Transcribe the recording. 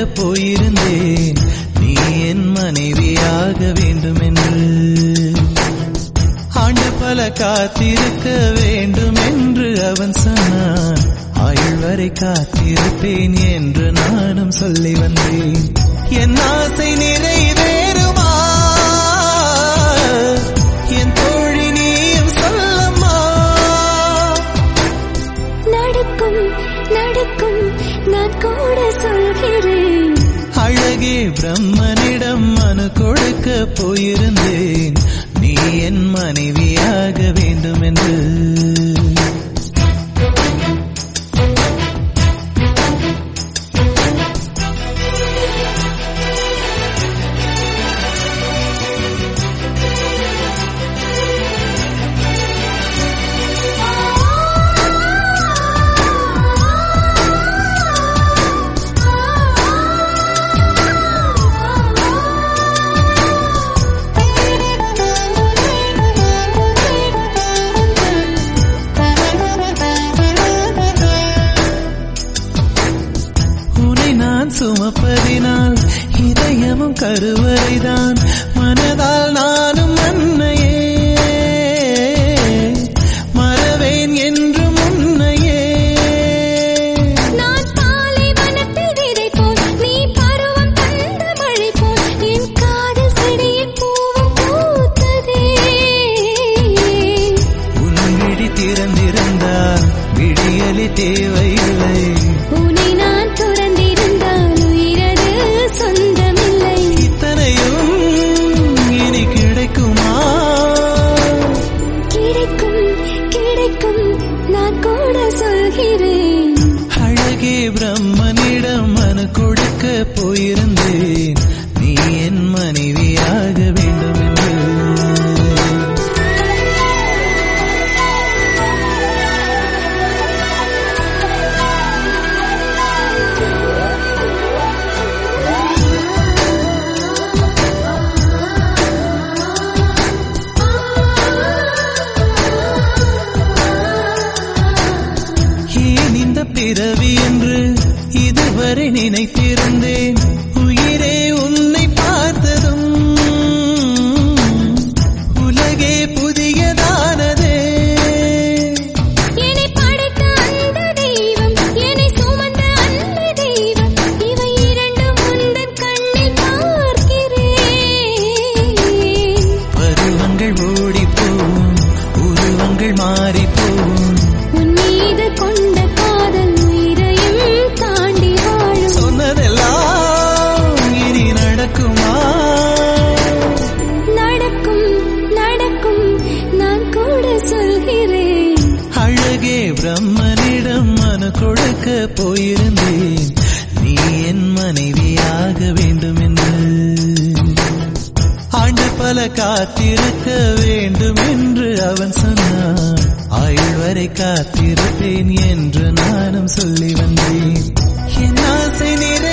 போயிருந்தேன் நீ என் மனைவியாக வேண்டும் என்று ஆண்டு பல காத்திருக்க வேண்டும் என்று அவன் சொன்னான் ஆயுள் வரை காத்திருப்பேன் என்று நானும் சொல்லி வந்தேன் என் ஆசை நிறைவேறுமா என் தோழி நீயும் சொல்லம்மா நடக்கும் நடக்கும் நான் கூட சொல்கிறேன் அழகே பிரம்மனிடம் மனு கொடுக்க போயிருந்தேன் நீ என் மனைவியாக வேண்டும் என்று உன்னை நான் சுமப்பதினால் இதயமும் கருவறைதான் மனதால் நானும் அன்னையே மறவேன் என்றும் உன்னையே நான் பாலைவனத்தில் விதை போல் நீ பருவம் தந்த மழை போல் என் காதல் செடியில் பூவும் பூத்ததே உன் விழி திறந்திருந்தால் விடியலி தேவையில்லை உன்னை நான் துறந்திருந்தால் உயிரது சொந்தமில்லை இத்தனையும் இனி கிடைக்குமா கிடைக்கும் கிடைக்கும் நான் கூட சொல்கிறேன் அழகே பிரம்மனிடம் மனு கொடுக்க போயிருந்தேன் நீ என் மனைவியாக வேண்டும் என்று ஏன் இந்த பிறவி என்று இதுவரை நினைத்திருந்தேன் உயிரே உன்னை பார்த்ததும் உலகே புதியதானதே என்னை படைத்த அந்த தெய்வம் என்னை சுமந்த அந்த தெய்வம் இவை இரண்டும் உந்தன் கண்ணில் பார்க்கிறேன் பருவங்கள் ஓடிப்போம் உருவங்கள் மாறிப்போம் உன் மீது கொண்ட காதல் உயிரையும் தாண்டி வாழும் சொன்னதெல்லாம் இனி நடக்குமா நடக்கும் நடக்கும் நான் கூட சொல்கிறேன் அழகே பிரம்மனிடம் மனு கொடுக்க போயிருந்தேன் நீ என் மனைவியாக வேண்டும் என்று ஆண்டு பல காத்திருக்க வேண்டும் என்று அவன் சொன்னான் ஆயுள் வரை காத்திருப்பேன் என்று நானும் சொல்லி வந்தேன் என் ஆசை நிறை